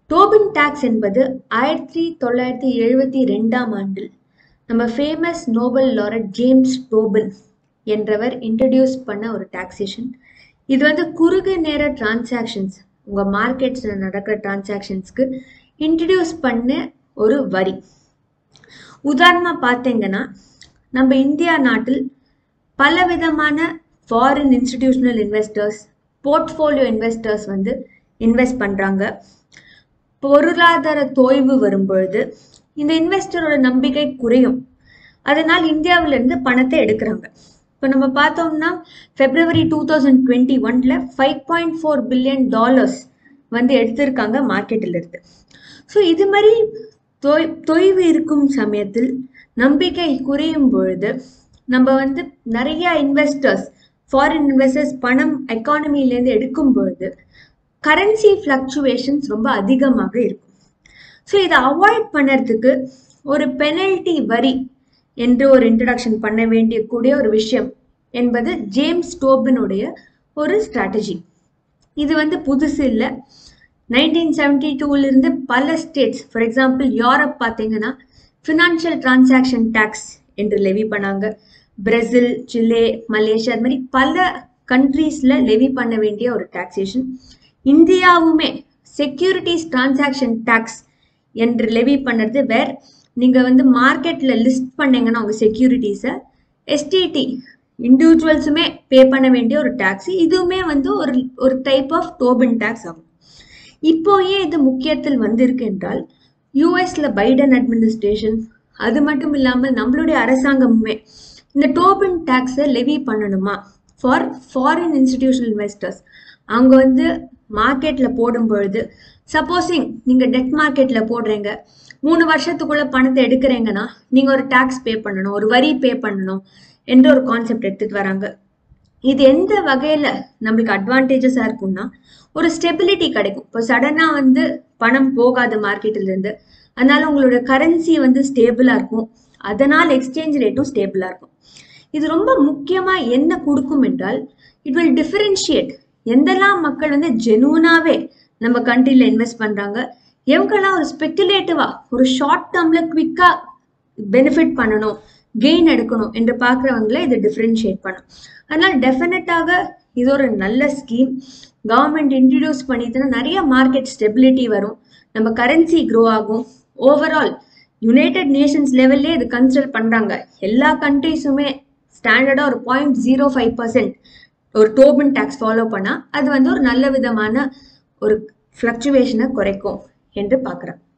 Tobin tax என்பது ஆயிரத்தி தொள்ளாயிரத்தி எழுபத்தி ரெண்டாம் ஆண்டில் நம்ம famous Nobel laureate James Tobin என்றவர் இன்ட்ரடியூஸ் பண்ண ஒரு டாக்ஸேஷன் இது வந்து குறுகிய நேர டிரான்சாக்ஷன்ஸ் உங்கள் மார்க்கெட்ஸில் நடக்கிற டிரான்சாக்ஷன்ஸ்க்கு இன்ட்ரடியூஸ் பண்ண ஒரு வரி உதாரணமாக பார்த்தீங்கன்னா நம்ம இந்தியா நாட்டில் பலவிதமான foreign institutional investors portfolio investors வந்து இன்வெஸ்ட் பண்ணுறாங்க பொருளாதார தொய்வு வரும்பொழுது இந்த இன்வெஸ்டரோட நம்பிக்கை குறையும் அதனால் இந்தியாவிலேருந்து பணத்தை எடுக்கிறாங்க இப்போ நம்ம பார்த்தோம்னா பிப்ரவரி டூ தௌசண்ட் டுவெண்ட்டி ஒன்ல five point four billion dollars வந்து எடுத்திருக்காங்க மார்க்கெட்டில் இருந்து ஸோ இது மாதிரி தொய் தொய்வு இருக்கும் சமயத்தில் நம்பிக்கை குறையும் பொழுது நம்ம வந்து நிறைய இன்வெஸ்டர்ஸ் ஃபாரின் இன்வெஸ்டர்ஸ் பணம் எக்கானமிலேருந்து எடுக்கும் பொழுது கரன்சி ஃப்ளக்சுவேஷன்ஸ் ரொம்ப அதிகமாக இருக்கும் ஸோ இதை அவாய்ட் பண்ணுறதுக்கு ஒரு பெனல்டி வரி என்று ஒரு இன்ட்ரடக்ஷன் பண்ண வேண்டிய கூடிய ஒரு விஷயம் என்பது ஜேம்ஸ் டோபினுடைய ஒரு ஸ்ட்ராட்டஜி இது வந்து புதுசு இல்லை நைன்டீன் செவன்டி டூலேருந்து பல ஸ்டேட்ஸ் ஃபார் எக்ஸாம்பிள் யூரோப் பார்த்தீங்கன்னா ஃபினான்ஷியல் டிரான்சாக்ஷன் டேக்ஸ் என்று லெவி பண்ணாங்க பிரேசில் சிலே மலேசியா அது மாதிரி பல கண்ட்ரீஸில் லெவி பண்ண வேண்டிய ஒரு டாக்ஸேஷன் இந்தியாவுமே செக்யூரிட்டிஸ் டிரான்சாக்ஷன் டேக்ஸ் என்று லெவி பண்ணுறது வேர் நீங்கள் வந்து மார்க்கெட்டில் லிஸ்ட் பண்ணீங்கன்னா உங்கள் செக்யூரிட்டிஸை எஸ்டிடி இண்டிவிஜுவல்ஸுமே பே பண்ண வேண்டிய ஒரு டேக்ஸ் இதுவுமே வந்து ஒரு ஒரு டைப் ஆஃப் டோபின் டேக்ஸ் ஆகும் இப்போ ஏன் இது முக்கியத்தில் வந்திருக்கு என்றால் யூஎஸ்ல பைடன் அட்மினிஸ்ட்ரேஷன் அது மட்டும் இல்லாமல் நம்மளுடைய அரசாங்கமுமே இந்த டோபின் டேக்ஸை லெவி பண்ணணுமா ஃபார் ஃபாரின் இன்ஸ்டிடியூஷனல் இன்வெஸ்டர்ஸ் அவங்க வந்து மார்க்கெட்டில் போடும் பொழுது சப்போஸிங் நீங்கள் டெட் மார்க்கெட்டில் போடுறீங்க மூணு வருஷத்துக்குள்ள பணத்தை எடுக்கிறீங்கன்னா நீங்கள் ஒரு டேக்ஸ் பே பண்ணணும் ஒரு வரி பே பண்ணணும் என்ற ஒரு கான்செப்ட் எடுத்துகிட்டு வராங்க இது எந்த வகையில் நம்மளுக்கு அட்வான்டேஜஸாக இருக்கும்னா ஒரு ஸ்டெபிலிட்டி கிடைக்கும் இப்போ சடனாக வந்து பணம் போகாது மார்க்கெட்டிலேருந்து அதனால உங்களோட கரன்சி வந்து ஸ்டேபிளாக இருக்கும் அதனால் எக்ஸ்சேஞ்ச் ரேட்டும் ஸ்டேபிளாக இருக்கும் இது ரொம்ப முக்கியமாக என்ன கொடுக்கும் என்றால் இட் வில் டிஃபரன்ஷியேட் எந்தெல்லாம் மக்கள் வந்து ஜெனூனாவே நம்ம கண்ட்ரியில் இன்வெஸ்ட் பண்ணுறாங்க எவங்கெல்லாம் ஒரு ஸ்பெக்குலேட்டிவாக ஒரு ஷார்ட் டேர்மில் குவிக்காக பெனிஃபிட் பண்ணணும் கெயின் எடுக்கணும் என்று பார்க்குறவங்கள இது டிஃப்ரென்ஷியேட் பண்ணும் அதனால் டெஃபினட்டாக இது ஒரு நல்ல ஸ்கீம் கவர்மெண்ட் இன்ட்ரடியூஸ் பண்ணிட்டுனா நிறைய மார்க்கெட் ஸ்டெபிலிட்டி வரும் நம்ம கரன்சி க்ரோ ஆகும் ஓவரால் யுனைடெட் நேஷன்ஸ் லெவல்லே இது கன்சிடர் பண்ணுறாங்க எல்லா கண்ட்ரீஸுமே ஸ்டாண்டர்டாக ஒரு பாயிண்ட் ஜீரோ ஃபைவ் பர்சன்ட் ஒரு டோபன் டேக்ஸ் ஃபாலோ பண்ணால் அது வந்து ஒரு நல்ல விதமான ஒரு ஃப்ளக்சுவேஷனை குறைக்கும் என்று பார்க்குறேன்